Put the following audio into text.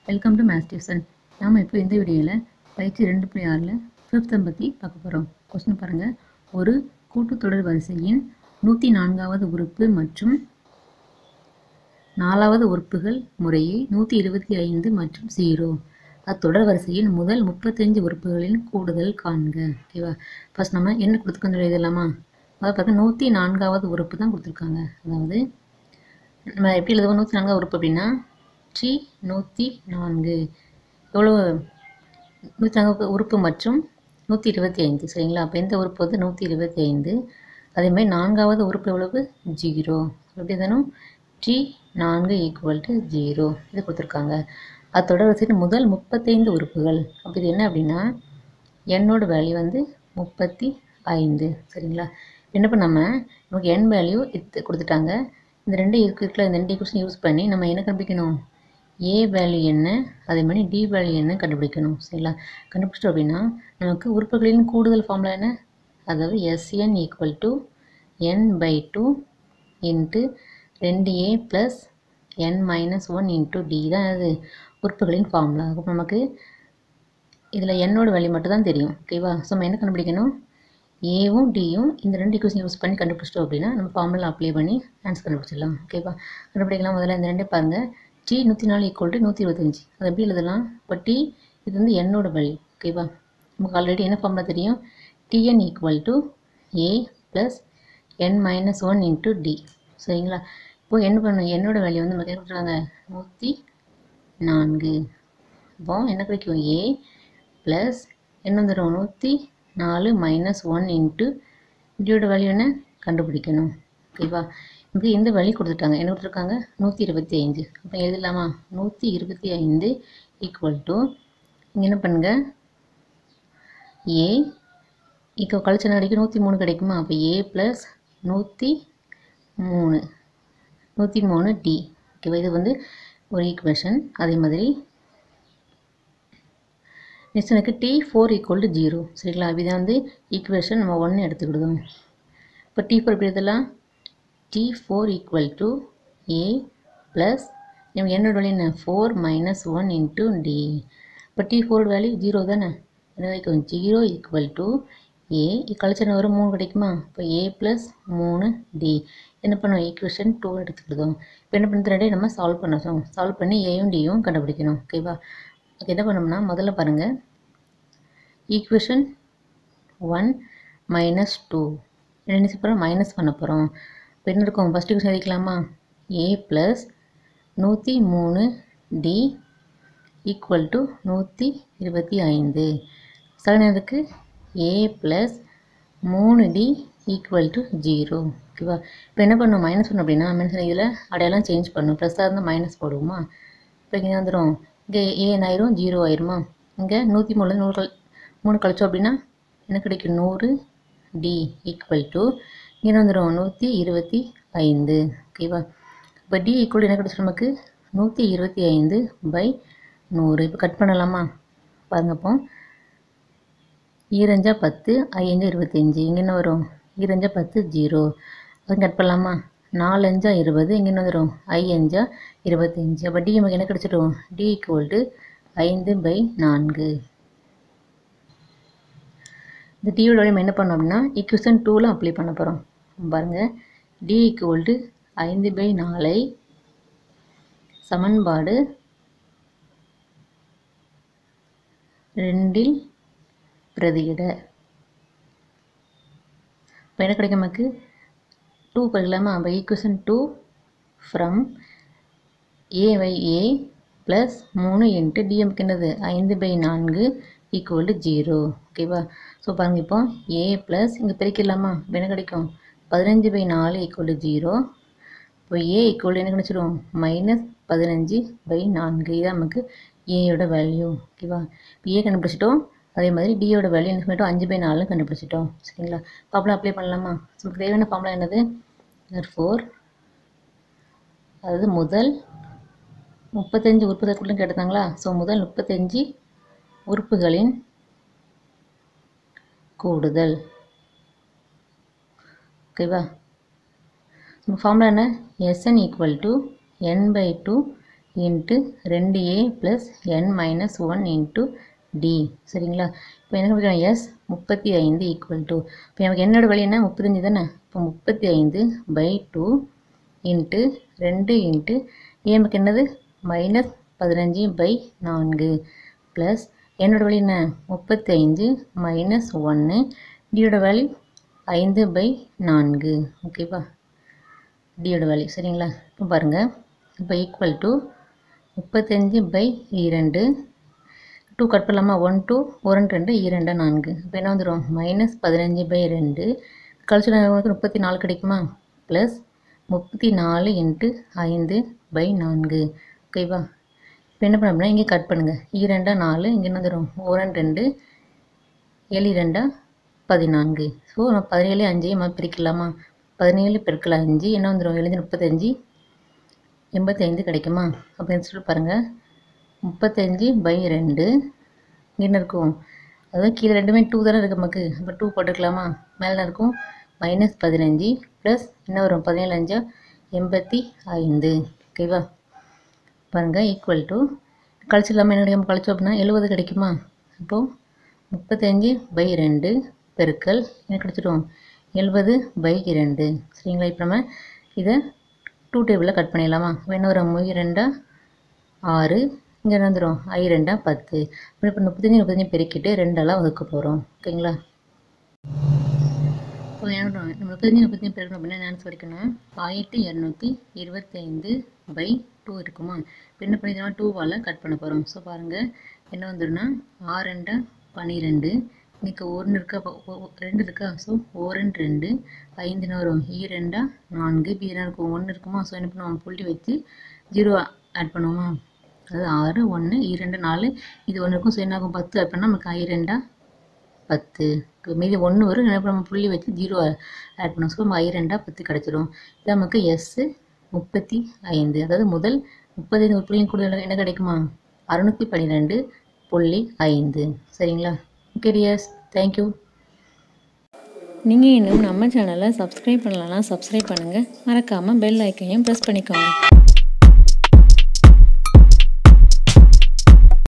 welcome to maths tuition நாம் இப்போ இந்த வீடியோவில் பயிற்சி ரெண்டு புள்ளி ஆறில் ஃபிஃப்த்தை பற்றி பார்க்க போகிறோம் கொஸ்டின் பாருங்கள் ஒரு கூட்டுத்தொடர் வரிசையின் நூற்றி நான்காவது உறுப்பு மற்றும் நாலாவது உறுப்புகள் முறையே நூற்றி இருபத்தி ஐந்து மற்றும் ஜீரோ அத்தொடர் வரிசையின் முதல் முப்பத்தஞ்சு உறுப்புகளின் கூடுதல் காண்க ஓகேவா ஃபர்ஸ்ட் நம்ம என்ன கொடுத்துருக்கோம் எழுதலாமா அதாவது பார்த்தா நூற்றி நான்காவது உறுப்பு தான் கொடுத்துருக்காங்க அதாவது நம்ம எப்படி எழுதுவோம் நூற்றி நான்காவது உறுப்பு அப்படின்னா டி நூற்றி நான்கு எவ்வளோ நூற்றி நான்கு உறுப்பு மற்றும் நூற்றி இருபத்தி ஐந்து சரிங்களா அப்போ இந்த உறுப்பு வந்து நூற்றி இருபத்தி ஐந்து அதே மாதிரி நான்காவது உறுப்பு எவ்வளவு ஜீரோ எப்படி தானும் டி நான்கு ஈக்குவல் டு ஜீரோ இது கொடுத்துருக்காங்க அதோட வச்சுட்டு முதல் முப்பத்தைந்து உறுப்புகள் அப்போ இது என்ன அப்படின்னா என்னோட வேல்யூ வந்து முப்பத்தி ஐந்து சரிங்களா என்ன பண்ண நம்ம நமக்கு என் வேல்யூ இது கொடுத்துட்டாங்க இந்த ரெண்டு இருக்குல்ல இந்த ரெண்டு ஈக்குவேஷன் யூஸ் பண்ணி நம்ம என்ன கண்டுபிடிக்கணும் ஏ வேல்யூ என்ன அதே மாதிரி டி வேல்யூ என்ன கண்டுபிடிக்கணும் சரிங்களா கண்டுபிடிச்சிட்டோம் அப்படின்னா நமக்கு உறுப்புகளின் கூடுதல் ஃபார்முலா என்ன அதாவது s n equal to n by two into ரெண்டு a plus n minus one into d தான் அது உறுப்புகளின் ஃபார்முலா அப்போ நமக்கு இதில் என்னோட வேல்யூ மட்டும் தான் தெரியும் ஓகேவா ஸோ நம்ம என்ன கண்டுபிடிக்கணும் ஏவும் டியும் இந்த ரெண்டு ஈக்குவேஷன் யூஸ் பண்ணி கண்டுபிடிச்சிட்டோம் அப்படின்னா நம்ம ஃபார்முலா அப்ளை பண்ணி ஆன்சர் கண்டுபிடிச்சிடலாம் ஓகேவா கண்டுபிடிக்கலாம் முதல்ல இந்த ரெண்டே பாருங்கள் டி நூற்றி நாலு ஈக்குவல் டு நூற்றி இருபத்தஞ்சி அது எப்படி எழுதலாம் இப்போ டி இது வந்து என்னோட வேல்யூ ஓகேவா நமக்கு ஆல்ரெடி என்ன ஃபார்முலா தெரியும் t n equal to a plus n minus one into d சரிங்களா இப்போ என்ன பண்ணணும் என்னோட வேல்யூ வந்து நமக்கு என்ன கொடுத்துருக்காங்க நூற்றி நான்கு இப்போ என்ன கிடைக்கும் ஏ ப்ளஸ் என்ன வந்துடும் நூற்றி நாலு மைனஸ் ஒன் இன்ட்டு டியோட வேல்யூ என்ன கண்டுபிடிக்கணும் ஓகேவா இப்போ இந்த வேல்யூ கொடுத்துட்டாங்க என்ன கொடுத்துருக்காங்க நூற்றி இருபத்தி ஐந்து அப்போ எழுதலாமா நூற்றி இருபத்தி ஐந்து ஈக்குவல் டு இங்கே என்ன பண்ணுங்க ஏ இப்போ கழிச்ச நாளைக்கு நூற்றி மூணு கிடைக்குமா அப்போ ஏ ப்ளஸ் நூற்றி மூணு நூற்றி மூணு டி ஓகேவா இது வந்து ஒரு ஈக்குவேஷன் அதே மாதிரி நெக்ஸ்ட் எனக்கு t four equal to zero சரிங்களா இதான் வந்து ஈக்குவேஷன் நம்ம ஒன்று எடுத்துக்கிடுதோம் இப்போ டி ஃபோர் எப்படி எழுதலாம் t four equal to a plus நம்ம என்னோட வேல்யூ என்ன four minus one into d இப்போ டி ஃபோரோட வேல்யூ ஜீரோ தானே என்ன கிடைக்கும் ஜீரோ ஈக்குவல் டு ஏ கழிச்சன வரும் மூணு கிடைக்குமா இப்போ ஏ ப்ளஸ் மூணு டி என்ன பண்ணுவோம் ஈக்குவேஷன் டூ எடுத்துக்கிடுதோம் இப்போ என்ன பண்ணுறது நம்ம சால்வ் பண்ணணும் சால்வ் பண்ணி ஏயும் டியும் கண்டுபிடிக்கணும் ஓகேவா ஓகே என்ன பண்ணோம்னா முதல்ல பாருங்கள் ஈக்குவேஷன் ஒன் மைனஸ் டூ என்ன செய்ய போகிறோம் மைனஸ் பண்ண போகிறோம் இப்போ என்ன இருக்கும் ஃபஸ்ட் ஈக்குவேஷன் எழுதிக்கலாமா ஏ ப்ளஸ் நூற்றி மூணு டி ஈக்குவல் டு நூற்றி இருபத்தி ஐந்து செகண்ட் எதுக்கு ஏ ப்ளஸ் மூணு டி ஈக்குவல் டு ஜீரோ ஓகேவா இப்போ என்ன பண்ணணும் மைனஸ் பண்ணோம் அப்படின்னா மைனஸ் இதில் அடையாளம் சேஞ்ச் பண்ணணும் ப்ளஸ்ஸாக இருந்தால் மைனஸ் போடுவோமா இப்போ இங்கே வந்துடும் இங்கே ஏ ஆயிரும் ஜீரோ ஆயிருமா இங்கே நூற்றி மூணு நூறு கல் மூணு கழிச்சோம் அப்படின்னா என்ன கிடைக்கும் நூறு டி ஈக்குவல் டு இங்கே வந்துடும் நூற்றி இருபத்தி ஐந்து ஓகேவா இப்போ டி ஈக்குவல் என்ன கிடைச்சி நமக்கு நூற்றி இருபத்தி ஐந்து பை நூறு இப்போ கட் பண்ணலாமா பாருங்க அப்போ ஈரஞ்சா பத்து ஐயஞ்சா இருபத்தஞ்சி இங்கே என்ன வரும் ஈரஞ்சா பத்து ஜீரோ அது கட் பண்ணலாமா நாலஞ்சா இருபது இங்கே என்ன வந்துடும் ஐயஞ்சா இருபத்தஞ்சி அப்போ டி நமக்கு என்ன கிடச்சிடும் டி ஈக்குவல் டு ஐந்து பை நான்கு இந்த டியோட நம்ம என்ன பண்ணோம் அப்படின்னா ஈக்குவேஷன் டூவில் அப்ளை பண்ண போகிறோம் பாருங்கள் டி ஈக்குவல் டு ஐந்து பை நாலை சமன்பாடு ரெண்டில் பிரதியிட இப்போ என்ன கிடைக்கும் நமக்கு டூ படிக்கலாமா அப்போ equation two from a by a plus மூணு இன்ட்டு டிஎம்க்கு என்னது ஐந்து பை நான்கு ஈக்குவல் டு ஜீரோ ஓகேவா ஸோ பாருங்கள் இப்போ ஏ ப்ளஸ் இங்கே பிரிக்கலாமா இப்போ என்ன கிடைக்கும் பதினஞ்சு பை நாலு ஈக்குவல் டு ஜீரோ இப்போ ஏ ஈக்குவல் என்ன கிடைச்சிரும் மைனஸ் பதினஞ்சு பை நான்கு இதான் நமக்கு ஏயோட வேல்யூ ஓகேவா இப்போ ஏ கண்டுபிடிச்சிட்டோம் அதே மாதிரி டியோட வேல்யூ என்ன பண்ணிட்டோம் அஞ்சு பை நாலு கண்டுபிடிச்சிட்டோம் சரிங்களா ஃபார்முலா அப்ளை பண்ணலாமா ஸோ நமக்கு தேவையான ஃபார்முலா என்னது ஃபோர் அதாவது முதல் முப்பத்தஞ்சு உறுப்புகளுக்குள்ள கேட்டாங்களா ஸோ முதல் முப்பத்தஞ்சு உறுப்புகளின் கூடுதல் ஓகேவா நம்ம ஃபார்முலா என்ன SN equal to n by two into ரெண்டு a plus n minus one into d சரிங்களா இப்போ என்ன கொடுக்குறோம் எஸ் முப்பத்தி ஐந்து ஈக்குவல் டு இப்போ நமக்கு என்னோட வழி என்ன முப்பத்தஞ்சு தானே இப்போ முப்பத்தி ஐந்து பை டூ இன்ட்டு ரெண்டு இன்ட்டு ஏ நமக்கு என்னது மைனஸ் பதினஞ்சு பை நான்கு ப்ளஸ் என்னோட வழி என்ன முப்பத்தி ஐந்து மைனஸ் ஒன்று டியோட வேல்யூ ஐந்து பை நான்கு ஓகேவா டியோட வேல்யூ சரிங்களா இப்போ பாருங்கள் இப்போ ஈக்குவல் டு முப்பத்தஞ்சு பை இரண்டு டூ கட் பண்ணலாமா ஒன் டூ ஒரு ரெண்டு இரண்டு நான்கு இப்போ என்ன வந்துடும் மைனஸ் பதினஞ்சு பை ரெண்டு கழிச்சு நமக்கு முப்பத்தி நாலு கிடைக்குமா ப்ளஸ் முப்பத்தி நாலு இன்ட்டு ஐந்து பை நான்கு ஓகேவா இப்போ என்ன பண்ண அப்படின்னா இங்கே கட் பண்ணுங்கள் இரண்டா நாலு இங்கே என்ன வந்துடும் ஓரன் ரெண்டு ஏழு ரெண்டா பதினான்கு ஸோ நம்ம பதினேழு அஞ்சையும் நம்ம பிரிக்கலாமா பதினேழு பெருக்கல் அஞ்சு என்ன வந்துடும் எழுதி முப்பத்தஞ்சு எண்பத்தி ஐந்து கிடைக்குமா அப்படின்னு சொல்லிட்டு பாருங்கள் முப்பத்தஞ்சு பை ரெண்டு இங்கே என்ன இருக்கும் அதாவது கீழே ரெண்டுமே டூ தானே இருக்கு நமக்கு அப்போ டூ போட்டுக்கலாமா மேலே இருக்கும் மைனஸ் பதினஞ்சு ப்ளஸ் என்ன வரும் பதினேழு அஞ்சா எண்பத்தி ஐந்து ஓகேவா பாருங்கள் ஈக்குவல் டு கழிச்சிடலாமா என்ன கிடைக்கும் கழிச்சோம் அப்படின்னா எழுபது கிடைக்குமா அப்போது முப்பத்தஞ்சு பை ரெண்டு பெருக்கல் என்ன கிடைச்சிடும் எழுபது பை இரண்டு சரிங்களா இப்போ நம்ம இதை டூ டேபிளில் கட் பண்ணிடலாமா என்ன வரும் மொய் ரெண்டா ஆறு இங்கே என்ன வந்துடும் ஐ ரெண்டா பத்து அப்புறம் இப்போ முப்பத்தஞ்சு முப்பத்தஞ்சு பெருக்கிட்டு ரெண்டெல்லாம் வகுக்க போகிறோம் ஓகேங்களா இப்போ என்ன பண்ணுறோம் நம்ம முப்பத்தஞ்சு முப்பத்தஞ்சு பெருக்கணும் அப்படின்னா என்ன சொல்லிக்கணும் ஆயிரத்தி இரநூத்தி இருபத்தைந்து பை டூ இருக்குமா இப்போ என்ன பண்ணிக்கலாம் டூவால் கட் பண்ண போகிறோம் ஸோ பாருங்கள் என்ன வந்துடும்னா ஆறு ரெண்டா பன்னிரெண்டு இன்னைக்கு ஒன்று இருக்கா அப்போ ஒ- ஒ- ரெண்டு இருக்கா ஸோ ஓரன் ரெண்டு ஐந்துன்னு வரும் ஈ ரெண்டா நான்கு பி என்ன இருக்கும் ஒன்று இருக்குமா ஸோ என்ன பண்ணுவோம் புள்ளி வச்சு ஜீரோ ஆட் பண்ணுவோமா அதாவது ஆறு ஒன்று ஈ ரெண்டு நாலு இது ஒன்று இருக்கும் ஸோ என்ன ஆகும் பத்து ஆட் பண்ணால் நமக்கு ஐ ரெண்டா பத்து இப்ப மீதி ஒன்று வரும் என்ன நம்ம புள்ளி வச்சு ஜீரோ ஆட் பண்ணோம் ஸோ ஐ ரெண்டா பத்து கிடச்சிரும் இது நமக்கு எஸ்ஸு முப்பத்தி ஐந்து அதாவது முதல் முப்பத்தைந்து ஒரு புள்ளியும் கூட என்ன கிடைக்குமா அறுநூற்றி பன்னிரெண்டு புள்ளி ஐந்து சரிங்களா ஓகே டியர்ஸ் தேங்க்யூ நீங்கள் இன்னும் நம்ம சேனலை சப்ஸ்கிரைப் பண்ணலன்னா சப்ஸ்கிரைப் பண்ணுங்கள் மறக்காமல் பெல் ஐக்கையும் ப்ரெஸ் பண்ணிக்கோங்க